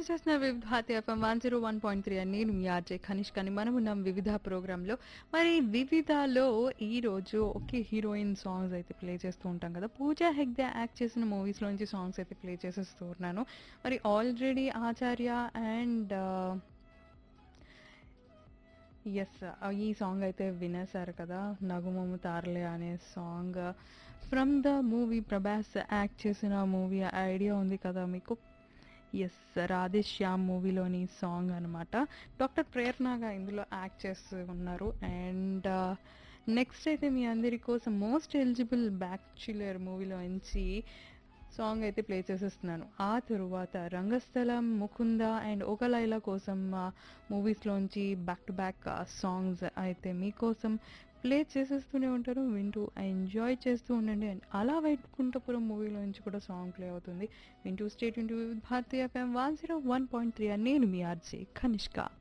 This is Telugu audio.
చేసిన Vividh Bharati FM one zero one point three అని నేను మీ ఆర్జే ఖనిష్ కానీ మనం ఉన్నాం వివిధ ప్రోగ్రాంలో మరి వివిధలో ఈ రోజు ఒకే హీరోయిన్ సాంగ్స్ అయితే ప్లే చేస్తూ ఉంటాం కదా పూజా హెగ్డే యాక్ట్ చేసిన మూవీస్లోంచి సాంగ్స్ అయితే ప్లే చేసేస్తూ ఉన్నాను మరి ఆల్రెడీ ఆచార్య అండ్ ఎస్ ఈ సాంగ్ అయితే వినేశారు కదా నగుమము తారలే అనే song from the movie Prabhas act చేసిన మూవీ ఐడియా ఉంది కదా మీకు ఎస్ రాధే శ్యామ్ మూవీలోని సాంగ్ అనమాట డాక్టర్ ప్రేరణగా ఇందులో యాక్ట్ చేస్తూ ఉన్నారు అండ్ నెక్స్ట్ అయితే మీ అందరి కోసం మోస్ట్ ఎలిజిబుల్ బ్యాక్చులర్ మూవీలో నుంచి సాంగ్ అయితే ప్లే చేసేస్తున్నాను ఆ తరువాత రంగస్థలం ముకుంద అండ్ ఒకలైల కోసం మూవీస్లోంచి బ్యాక్ టు బ్యాక్ సాంగ్స్ అయితే మీకోసం ప్లే చేసేస్తూనే ఉంటారు వింటూ ఎంజాయ్ చేస్తూ ఉండండి అండ్ అలా వైకుంఠపురం మూవీలో నుంచి కూడా సాంగ్ ప్లే అవుతుంది వింటూ stay tuned Bharatiya FM one zero one point three నేను మీ ఆర్జే కనిష్క